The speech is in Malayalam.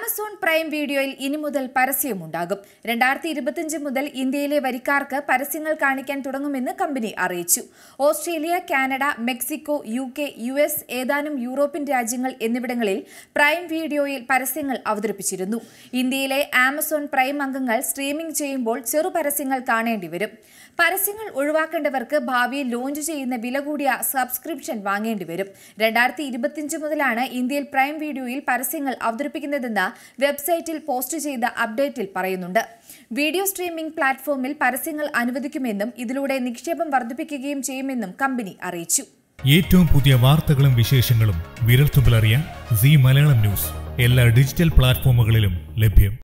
ആമസോൺ പ്രൈം വീഡിയോയിൽ ഇനി മുതൽ പരസ്യമുണ്ടാകും രണ്ടായിരത്തി ഇരുപത്തിയഞ്ച് മുതൽ ഇന്ത്യയിലെ വരിക്കാർക്ക് പരസ്യങ്ങൾ കാണിക്കാൻ തുടങ്ങുമെന്ന് കമ്പനി അറിയിച്ചു Australia Canada Mexico U K U S ഏതാനും യൂറോപ്യൻ രാജ്യങ്ങൾ എന്നിവിടങ്ങളിൽ പ്രൈം വീഡിയോയിൽ പരസ്യങ്ങൾ അവതരിപ്പിച്ചിരുന്നു ഇന്ത്യയിലെ ആമസോൺ പ്രൈം അംഗങ്ങൾ സ്ട്രീമിംഗ് ചെയ്യുമ്പോൾ ചെറു പരസ്യങ്ങൾ കാണേണ്ടി വരും പരസ്യങ്ങൾ ഒഴിവാക്കേണ്ടവർക്ക് ഭാവിയിൽ ലോഞ്ച് ചെയ്യുന്ന വില കൂടിയ സബ്സ്ക്രിപ്ഷൻ വാങ്ങേണ്ടി വരും രണ്ടായിരത്തി ഇരുപത്തിയഞ്ച് മുതലാണ് ഇന്ത്യയിൽ പ്രൈം വീഡിയോയിൽ പരസ്യങ്ങൾ അവതരിപ്പിക്കുന്നതെന്ന് വെബ്സൈറ്റിൽ പോസ്റ്റ് ചെയ്ത അപ്ഡേറ്റിൽ പറയുന്നുണ്ട് വീഡിയോ സ്ട്രീമിംഗ് പ്ലാറ്റ്ഫോമിൽ പരസ്യങ്ങൾ അനുവദിക്കുമെന്നും ഇതിലൂടെ നിക്ഷേപം വർദ്ധിപ്പിക്കുകയും ചെയ്യുമെന്നും കമ്പനി അറിയിച്ചു ഏറ്റവും പുതിയ വാർത്തകളും വിശേഷങ്ങളും വിരൽത്തുമ്പിലറിയാൻ സി മലയാളം ന്യൂസ് എല്ലാ ഡിജിറ്റൽ പ്ലാറ്റ്ഫോമുകളിലും ലഭ്യം